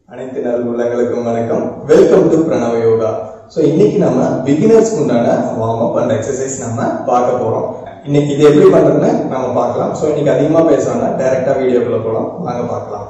அனைத்து நல் உள்ளங்களுக்கும் வணக்கம் வெல்கம் டு பிரணவ யோகா ஸோ இன்னைக்கு நம்ம பிகினர்ஸ்க்கு உண்டான வார்ம் அப் அண்ட் எக்ஸசைஸ் நம்ம பார்க்க போறோம் இன்னைக்கு இது எப்படி பண்றதுன்னு நம்ம பார்க்கலாம் ஸோ இன்னைக்கு அதிகமா பேசாம டைரக்டா வீடியோக்குள்ள போகலாம் வாங்க பார்க்கலாம்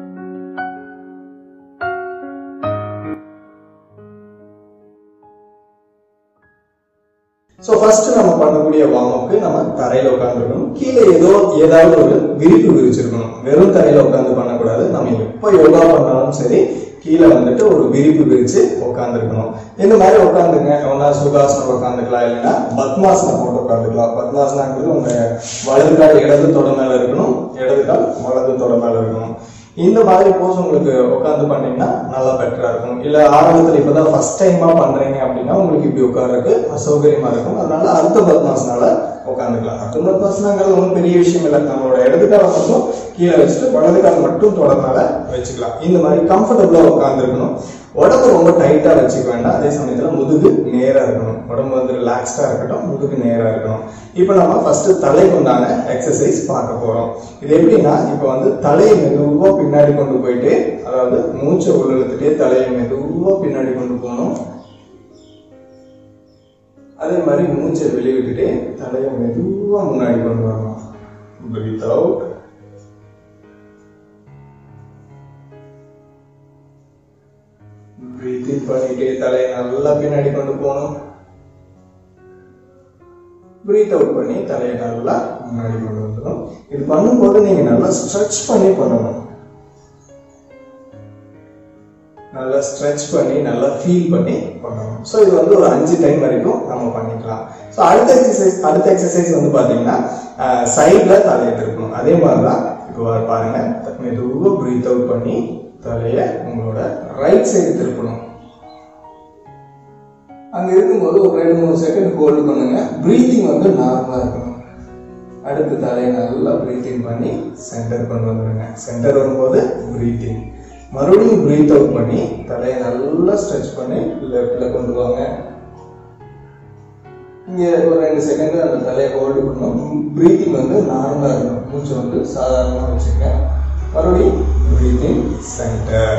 ஸோ ஃபர்ஸ்ட் நம்ம பண்ணக்கூடிய வார்ம் அப்க்கு நம்ம தரையில உட்காந்துருக்கணும் கீழே ஏதோ ஏதாவது ஒரு விரிப்பு விரிச்சிருக்கணும் வெறும் தரையில உட்காந்து பண்ணக்கூடாது நம்ம எப்போ யோகா பண்ணாலும் சரி கீழே வந்துட்டு ஒரு விரிப்பு விரிச்சு உட்காந்துருக்கணும் இந்த மாதிரி உட்காந்துங்க ஒன்னா சுகாசனம் உட்காந்துக்கலாம் இல்லைன்னா பத்மாசனம் போட்டு உட்காந்துக்கலாம் பத்மாசனாங்கிறது உங்க வலது கால் இடது தொட மேல இருக்கணும் இடது கால் வலது தொட மேல இருக்கணும் இந்த மாதிரி போஸ் உங்களுக்கு உட்காந்து பண்ணீங்கன்னா நல்லா பெட்டரா இருக்கும் இல்ல ஆரம்பத்துல இப்பதான் ஃபர்ஸ்ட் டைமா பண்றீங்க அப்படின்னா உங்களுக்கு இப்படி உட்கார்றதுக்கு அசௌகரியமா இருக்கும் அதனால அர்த்த பத்மாசனால உட்காந்துக்கலாம் அர்த்த பத்மாசனாங்கிறது ஒன்றும் பெரிய விஷயம் இல்லை நம்மளோட இடது காலை மட்டும் கீழே வச்சுட்டு வலது கால் மட்டும் தொடர்னால வச்சுக்கலாம் இந்த மாதிரி கம்ஃபர்டபுளா உட்காந்துருக்கணும் உடம்பு ரொம்ப டைட்டா வச்சுக்க வேண்டாம் அதே சமயத்துல முதுகு நேரா இருக்கணும் உடம்பு வந்து ரிலாக்ஸ்டா இருக்கட்டும் முதுகு நேரா இருக்கணும் இப்போ நம்ம ஃபர்ஸ்ட் தலைக்கு உண்டான எக்ஸசைஸ் பார்க்க போறோம் இது எப்படின்னா இப்போ வந்து தலையை மெதுவா பின்னாடி கொண்டு போயிட்டு அதாவது மூச்சை உள்ள இழுத்துட்டே தலையை மெதுவா பின்னாடி கொண்டு போகணும் அதே மாதிரி மூச்சை வெளிவிட்டுட்டே தலையை மெதுவா முன்னாடி கொண்டு வரணும் பிரீத் அவுட் பிரீத் இன் பண்ணிட்டு தலையை நல்லா பின்னாடி கொண்டு போகணும் பிரீத் அவுட் பண்ணி தலையை நல்லா முன்னாடி கொண்டு வந்துடும் இது பண்ணும்போது நீங்க நல்லா ஸ்ட்ரெச் பண்ணி பண்ணணும் நல்லா ஸ்ட்ரெச் பண்ணி நல்லா ஃபீல் பண்ணி பண்ணணும் ஸோ இது வந்து ஒரு அஞ்சு டைம் வரைக்கும் நம்ம பண்ணிக்கலாம் ஸோ அடுத்த எக்ஸசைஸ் அடுத்த எக்ஸசைஸ் வந்து பார்த்தீங்கன்னா சைடில் தலையை திருப்பணும் அதே மாதிரி தான் இப்போ பாருங்க மெதுவாக பிரீத் அவுட் பண்ணி தலையை உங்களோட ரைட் சைடு திருப்பணும் அங்க இருக்கும்போது ஒரு ரெண்டு மூணு செகண்ட் ஹோல்டு பண்ணுங்க பிரீத்திங் வந்து நார்மலா இருக்கணும் அடுத்து தலையை நல்லா பிரீத்திங் பண்ணி சென்டர் கொண்டு வந்துடுங்க சென்டர் வரும்போது பிரீத்திங் மறுபடியும் பிரீத் அவுட் பண்ணி தலையை நல்லா ஸ்ட்ரெச் பண்ணி லெஃப்ட்ல கொண்டு வாங்க இங்க ஒரு ரெண்டு செகண்ட் அந்த தலையை ஹோல்டு பண்ணணும் பிரீத்திங் வந்து நார்மலா இருக்கணும் மூச்சு வந்து சாதாரணமா வச்சுக்க மறுபடியும் பிரீத்திங் சென்டர்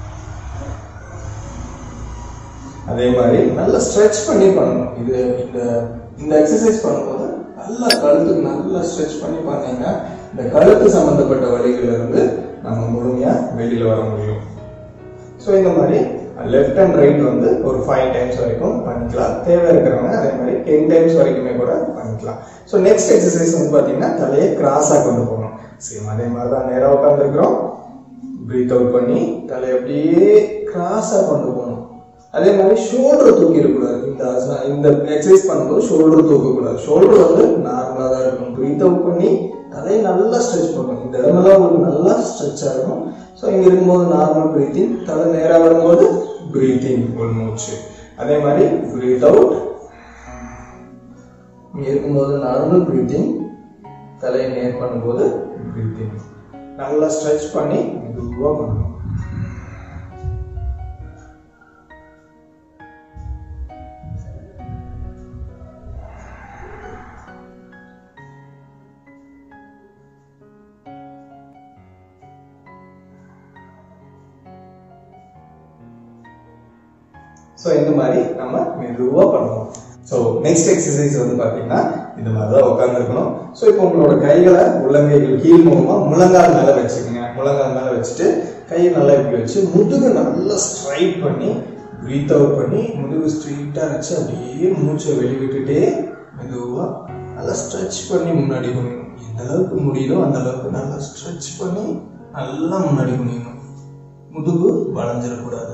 அதே மாதிரி நல்லா ஸ்ட்ரெச் பண்ணி பண்ணணும் இது இந்த இந்த எக்ஸசைஸ் பண்ணும்போது நல்லா கழுத்துக்கு நல்லா ஸ்ட்ரெச் பண்ணி பண்ணீங்கன்னா இந்த கழுத்து சம்பந்தப்பட்ட வழிகள்ல இருந்து நம்ம முழுமையா வெளியில வர முடியும் ஸோ இந்த மாதிரி லெஃப்ட் அண்ட் ரைட் வந்து ஒரு ஃபைவ் டைம்ஸ் வரைக்கும் பண்ணிக்கலாம் தேவை இருக்கிறவங்க அதே மாதிரி டென் டைம்ஸ் வரைக்குமே கூட பண்ணிக்கலாம் ஸோ நெக்ஸ்ட் எக்ஸசைஸ் வந்து பார்த்தீங்கன்னா தலையை கிராஸாக கொண்டு போகணும் சேம் அதே மாதிரி தான் நேராக உட்காந்துருக்குறோம் பிரீத் அவுட் பண்ணி தலையை அப்படியே கிராஸாக கொண்டு போகணும் அதே மாதிரி ஷோல்டர் தூக்கி இருக்கக்கூடாது இந்த ஆசனா இந்த எக்ஸசைஸ் பண்ணும்போது ஷோல்டர் தூக்கக்கூடாது ஷோல்டர் வந்து நார்மலாக தான் இருக்கணும் ப்ரீத் அவுட் பண்ணி தலையை நல்லா ஸ்ட்ரெச் பண்ணணும் இந்த இடமெல்லாம் உங்களுக்கு நல்லா ஸ்ட்ரெச் ஆகும் ஸோ இங்கே இருக்கும்போது நார்மல் ப்ரீத்திங் தலை நேராக வரும்போது ப்ரீத்திங் உள் மூச்சு அதே மாதிரி ப்ரீத் அவுட் இங்கே இருக்கும்போது நார்மல் ப்ரீத்திங் தலையை நேர் பண்ணும்போது ப்ரீத்திங் நல்லா ஸ்ட்ரெச் பண்ணி மெதுவாக பண்ணணும் ஸோ இந்த மாதிரி நம்ம மெதுவாக பண்ணுவோம் ஸோ நெக்ஸ்ட் எக்ஸசைஸ் வந்து பார்த்தீங்கன்னா இந்த மாதிரி தான் உட்காந்துருக்கணும் ஸோ இப்போ உங்களோட கைகளை உள்ளங்கைகள் கீழ் முகமாக முழங்கால் மேலே வச்சுக்கோங்க முழங்கால் மேலே வச்சுட்டு கையை நல்லா இப்படி வச்சு முதுகு நல்லா ஸ்ட்ரைட் பண்ணி ப்ரீத் அவுட் பண்ணி முதுகு ஸ்ட்ரெயிட்டாக வச்சு அப்படியே மூச்சை வெளிவிட்டுட்டே மெதுவாக நல்லா ஸ்ட்ரெச் பண்ணி முன்னாடி குனியணும் எந்த அளவுக்கு முடியுதோ அந்த அளவுக்கு நல்லா ஸ்ட்ரெச் பண்ணி நல்லா முன்னாடி குனியணும் முதுகு வளைஞ்சிடக்கூடாது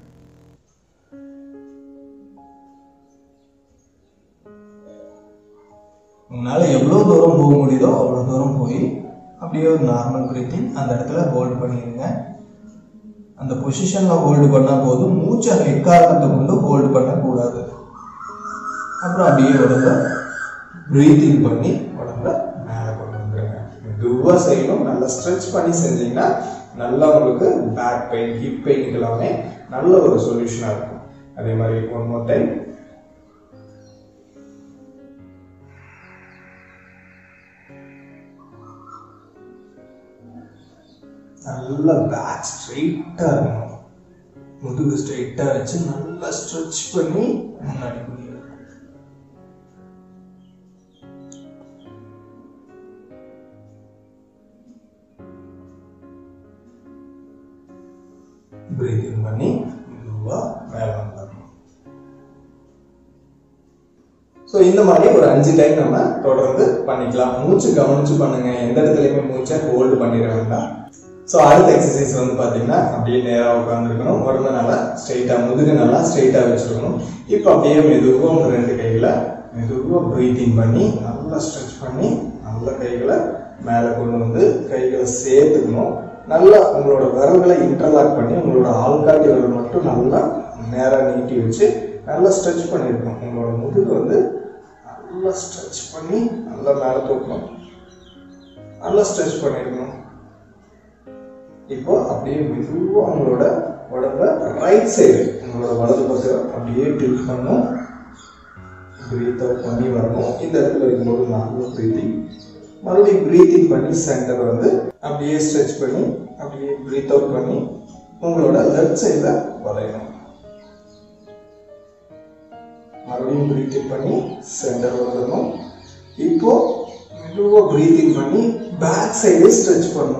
உங்களால எவ்வளோ தூரம் போக முடியுதோ அவ்வளோ தூரம் போய் அப்படியே ஒரு நார்மல் பிரீத்திங் அந்த இடத்துல ஹோல்டு பண்ணிடுங்க அந்த பொசிஷனில் ஹோல்டு பண்ணால் போதும் மூச்சை எக்காரணத்தை கொண்டு ஹோல்டு பண்ணக்கூடாது அப்புறம் அப்படியே உடம்ப ப்ரீத்திங் பண்ணி உடம்ப மேலே கொண்டு வந்துடுங்க மெதுவாக செய்யணும் நல்லா ஸ்ட்ரெச் பண்ணி செஞ்சீங்கன்னா நல்லா உங்களுக்கு பேக் பெயின் ஹிப் பெயினுக்கு எல்லாமே நல்ல ஒரு சொல்யூஷனாக இருக்கும் அதே மாதிரி ஒன் மோர் டைம் நல்ல பேக் ஸ்ட்ரெயிட்டாக இருக்கணும் முதுகு ஸ்ட்ரைட்டா வச்சு நல்லா ஸ்ட்ரெச் பண்ணி முன்னாடி குனியணும் பிரீத்திங் பண்ணி மெதுவா மேல வந்துடணும் ஸோ இந்த மாதிரி ஒரு அஞ்சு டைம் நம்ம தொடர்ந்து பண்ணிக்கலாம் மூச்சு கவனிச்சு பண்ணுங்க எந்த இடத்துலையுமே மூச்சை ஹோல்டு பண்ணிட வேண்டாம் ஸோ அடுத்த எக்ஸசைஸ் வந்து பார்த்தீங்கன்னா அப்படியே நேராக உட்காந்துருக்கணும் உடம்பு நல்லா ஸ்ட்ரைட்டாக முதுகு நல்லா ஸ்ட்ரைட்டாக வச்சுருக்கணும் இப்போ அப்படியே மெதுவாக உங்கள் ரெண்டு கைகளை மெதுவாக ப்ரீத்திங் பண்ணி நல்லா ஸ்ட்ரெச் பண்ணி நல்ல கைகளை மேலே கொண்டு வந்து கைகளை சேர்த்துக்கணும் நல்லா உங்களோட விரல்களை இன்டர்லாக் பண்ணி உங்களோட ஆள்காட்டி விரல் மட்டும் நல்லா நேராக நீட்டி வச்சு நல்லா ஸ்ட்ரெச் பண்ணியிருக்கணும் உங்களோட முதுகு வந்து நல்லா ஸ்ட்ரெச் பண்ணி நல்லா மேலே தூக்கணும் நல்லா ஸ்ட்ரெச் பண்ணியிருக்கணும் இப்போ அப்படியே மெதுவாக உங்களோட உடம்ப ரைட் சைடு உங்களோட வலது பக்கம் அப்படியே டில்ட் பண்ணும் பிரீத் அவுட் பண்ணி வரணும் இந்த இடத்துல இருக்கும்போது நார்மல் பிரீத்திங் மறுபடியும் பிரீத்திங் பண்ணி சென்டர் வந்து அப்படியே ஸ்ட்ரெச் பண்ணி அப்படியே பிரீத் அவுட் பண்ணி உங்களோட லெஃப்ட் சைடில் வளையணும் மறுபடியும் பிரீத்திங் பண்ணி சென்டர் வந்துடணும் இப்போ மெதுவாக பிரீத்திங் பண்ணி பேக் சைடு ஸ்ட்ரெச் பண்ணணும்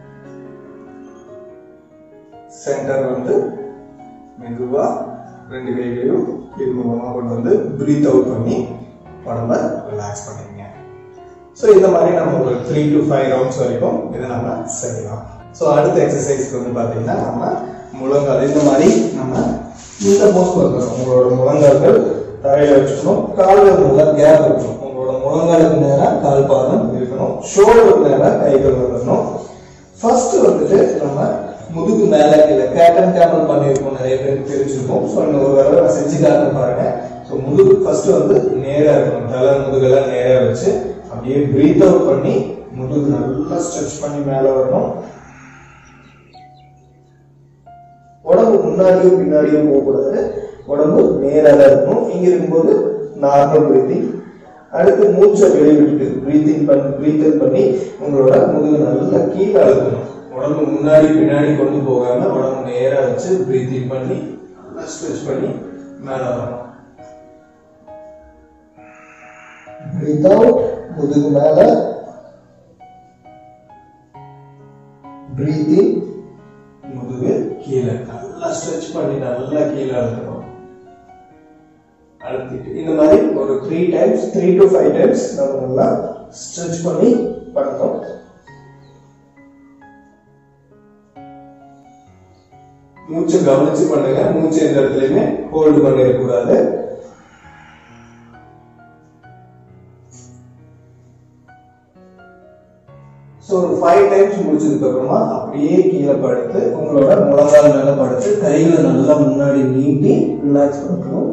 சென்டர் வந்து மெதுவா ரெண்டு கைகளையும் இது மூலமா கொண்டு வந்து பிரீத் அவுட் பண்ணி உடம்ப ரிலாக்ஸ் பண்ணிக்கங்க ஸோ இந்த மாதிரி நம்ம ஒரு த்ரீ டு ஃபைவ் ரவுண்ட்ஸ் வரைக்கும் இதை நம்ம செய்யலாம் ஸோ அடுத்த எக்ஸசைஸ்க்கு வந்து பார்த்தீங்கன்னா நம்ம முழங்கால் இந்த மாதிரி நம்ம இந்த போஸ் வந்துடும் உங்களோட முழங்கால்கள் தரையில வச்சுக்கணும் கால்கள் நல்லா கேப் இருக்கணும் உங்களோட முழங்காலுக்கு நேராக கால் பாதம் இருக்கணும் ஷோல்டருக்கு நேராக கைகள் வந்துடணும் ஃபர்ஸ்ட் வந்துட்டு நம்ம முதுகு மேல கீழே கேட்டன் கேமல் பண்ணியிருக்கோம் நிறைய பேருக்கு தெரிஞ்சிருக்கும் ஸோ இன்னும் ஒரு தடவை நான் செஞ்சு காட்டுறேன் பாருங்க ஸோ முதுகு ஃபர்ஸ்ட் வந்து நேரா இருக்கணும் தலை முதுகெல்லாம் நேரா வச்சு அப்படியே பிரீத் அவுட் பண்ணி முதுகு நல்லா ஸ்ட்ரெச் பண்ணி மேல வரணும் உடம்பு முன்னாடியும் பின்னாடியும் போகக்கூடாது உடம்பு நேரா தான் இருக்கணும் இங்க இருக்கும்போது நார்மல் பிரீத்திங் அடுத்து மூச்சை வெளிவிட்டு பிரீத்திங் பண்ணி பிரீத் பண்ணி உங்களோட முதுகு நல்லா கீழே அழுத்தணும் உடம்பு முன்னாடி பின்னாடி கொண்டு போகாம உடம்பு நேரா வச்சு பிரீத்திங் பண்ணி நல்லா ஸ்ட்ரெச் பண்ணி மேல வரணும் பிரீத் அவுட் முதுகு மேல பிரீத்திங் முதுகு கீழே நல்லா ஸ்ட்ரெச் பண்ணி நல்லா கீழே அழுத்தணும் அழுத்திட்டு இந்த மாதிரி ஒரு three times three to five times நம்ம நல்லா ஸ்ட்ரெச் பண்ணி பண்ணணும் மூச்சை கவனிச்சு பண்ணுங்க மூச்சை எந்த இடத்துலயுமே ஹோல்டு பண்ணிடக்கூடாது ஸோ ஒரு ஃபைவ் டைம்ஸ் முடிச்சதுக்கு அப்புறமா அப்படியே கீழே படுத்து உங்களோட முழங்கால் மேல படுத்து கைகளை நல்லா முன்னாடி நீட்டி ரிலாக்ஸ் பண்ணிக்கணும்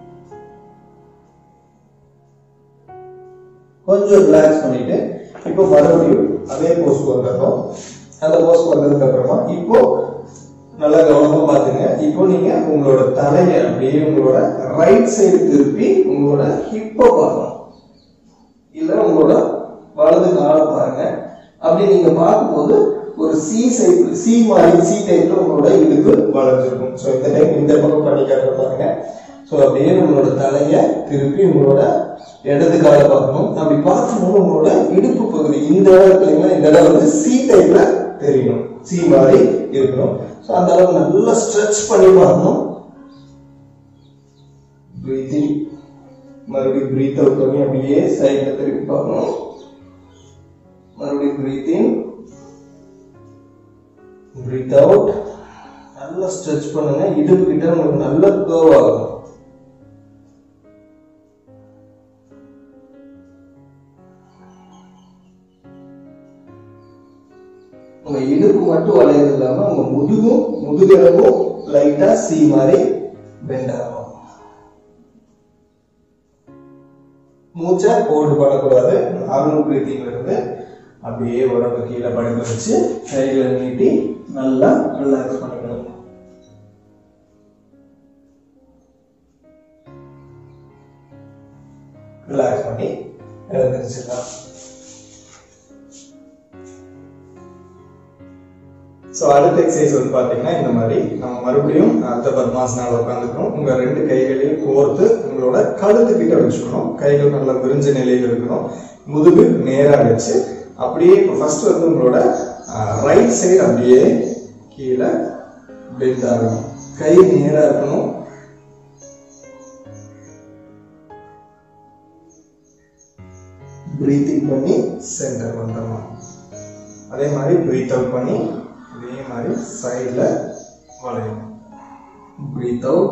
கொஞ்சம் ரிலாக்ஸ் பண்ணிட்டு இப்போ மறுபடியும் அதே போஸ்க்கு வந்துடுறோம் அந்த போஸ்க்கு வந்ததுக்கு அப்புறமா இப்போ நல்லா கவனமா பாத்துங்க இப்போ நீங்க உங்களோட தலையை அப்படியே உங்களோட ரைட் சைடு திருப்பி உங்களோட ஹிப்பை பார்க்கணும் இல்ல உங்களோட வலது காலை பாருங்க அப்படி நீங்க பார்க்கும்போது ஒரு சி சைட் சி மாதிரி சி டைப்ல உங்களோட இடுப்பு வளைஞ்சிருக்கும் ஸோ இந்த டைம் இந்த பக்கம் பண்ணி காட்டுற பாருங்க ஸோ அப்படியே உங்களோட தலையை திருப்பி உங்களோட இடது காலை பார்க்கணும் அப்படி பார்க்கும்போது உங்களோட இடுப்பு பகுதி இந்த இடத்துல இந்த இடம் வந்து சி டைப்ல தெரியணும் சி மாதிரி இருக்கணும் ஸோ அந்த அளவு நல்லா ஸ்ட்ரெச் பண்ணி பார்க்கணும் பிரீத்திங் மறுபடியும் பிரீத் அவுட் பண்ணி அப்படியே சைட்ல திருப்பி பார்க்கணும் மறுபடியும் பிரீத்திங் பிரீத் அவுட் நல்லா ஸ்ட்ரெச் பண்ணுங்க இடுப்பு கிட்ட உங்களுக்கு நல்ல கர்வ் ஆகும் உங்க இடுப்பு மட்டும் வளையது இல்லாம உங்க முதுகும் முதுகெலும்பும் லைட்டா சி மாதிரி பெண்ட் ஆகும் மூச்சை ஹோல்டு பண்ணக்கூடாது நார்மல் பிரீத்திங்ல இருந்து அப்படியே உடம்பு கீழே படுக்க வச்சு கைகளை நீட்டி நல்லா ரிலாக்ஸ் பண்ணிக்கணும் ரிலாக்ஸ் பண்ணி எழுந்திரிச்சிடலாம் ஸோ அடுத்த எக்ஸசைஸ் வந்து பார்த்தீங்கன்னா இந்த மாதிரி நம்ம மறுபடியும் அடுத்த பத்மாசனால உட்காந்துக்கணும் உங்க ரெண்டு கைகளையும் கோர்த்து உங்களோட கழுத்து கிட்ட வச்சுக்கணும் கைகள் நல்லா விரிஞ்ச நிலையில் இருக்கணும் முதுகு நேரா வச்சு அப்படியே இப்போ ஃபர்ஸ்ட் வந்து உங்களோட ரைட் சைடு அப்படியே கீழே பெண்ட் ஆகணும் கை நேரா இருக்கணும் பிரீத்திங் பண்ணி சென்டர் வந்துடணும் அதே மாதிரி பிரீத் அவுட் பண்ணி இதே மாதிரி சைடில் வளையணும் breathe out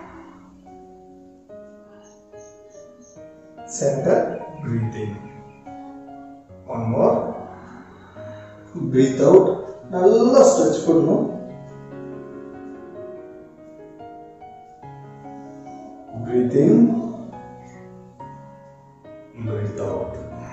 centre breathing one more breathe out நல்லா ஸ்ட்ரெச் பண்ணணும் breathe in breathe out.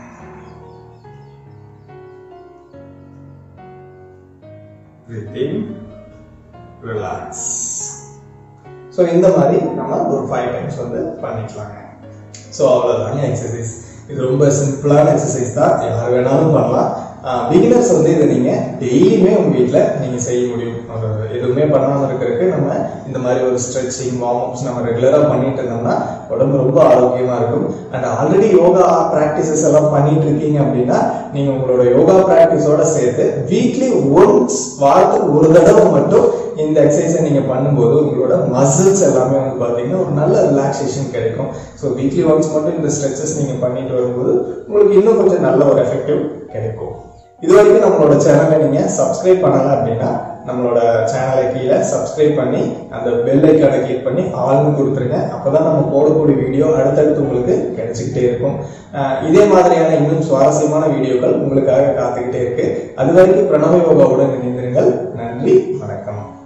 Breathe in, relax. So இந்த மாதிரி நம்ம ஒரு ஃபைவ் டைம்ஸ் வந்து பண்ணிக்கலாங்க ஸோ அவ்வளோதாங்க எக்ஸசைஸ் இது ரொம்ப சிம்பிளான எக்ஸசைஸ் தான் யார் வேணாலும் பண்ணலாம் பிகினர்ஸ் வந்து இதை நீங்கள் டெய்லியுமே உங்கள் வீட்டில் நீங்கள் செய்ய முடியும் ஒரு எதுவுமே பண்ணாமல் இருக்கிறதுக்கு நம்ம இந்த மாதிரி ஒரு ஸ்ட்ரெச்சிங் வார்ம் அப்ஸ் நம்ம ரெகுலராக பண்ணிட்டு இருந்தோம்னா உடம்பு ரொம்ப ஆரோக்கியமாக இருக்கும் அண்ட் ஆல்ரெடி யோகா ப்ராக்டிசஸ் எல்லாம் பண்ணிட்டு இருக்கீங்க அப்படின்னா நீங்கள் உங்களோட யோகா ப்ராக்டிஸோட சேர்த்து வீக்லி ஒன்ஸ் வாரத்துக்கு ஒரு தடவை மட்டும் இந்த எக்ஸசைஸை நீங்கள் பண்ணும்போது உங்களோட மசில்ஸ் எல்லாமே வந்து பார்த்தீங்கன்னா ஒரு நல்ல ரிலாக்ஸேஷன் கிடைக்கும் ஸோ வீக்லி ஒன்ஸ் மட்டும் இந்த ஸ்ட்ரெச்சஸ் நீங்கள் பண்ணிட்டு வரும்போது உங்களுக்கு இன்னும் கொஞ்சம் நல்ல ஒரு எஃபெக்டிவ் கிடைக்கும் இது வரைக்கும் நம்மளோட சேனலை நீங்கள் சப்ஸ்கிரைப் பண்ணலை அப்படின்னா நம்மளோட சேனலை கீழே சப்ஸ்கிரைப் பண்ணி அந்த பெல் ஐக்கானை கிளிக் பண்ணி ஆள்னு கொடுத்துருங்க அப்பதான் நம்ம போடக்கூடிய வீடியோ அடுத்தடுத்து உங்களுக்கு கிடைச்சிக்கிட்டே இருக்கும் அஹ் இதே மாதிரியான இன்னும் சுவாரஸ்யமான வீடியோக்கள் உங்களுக்காக காத்துக்கிட்டே இருக்கு அது வரைக்கும் பிரணவ யோகாவுடன் இணைந்திருங்கள் நன்றி வணக்கம்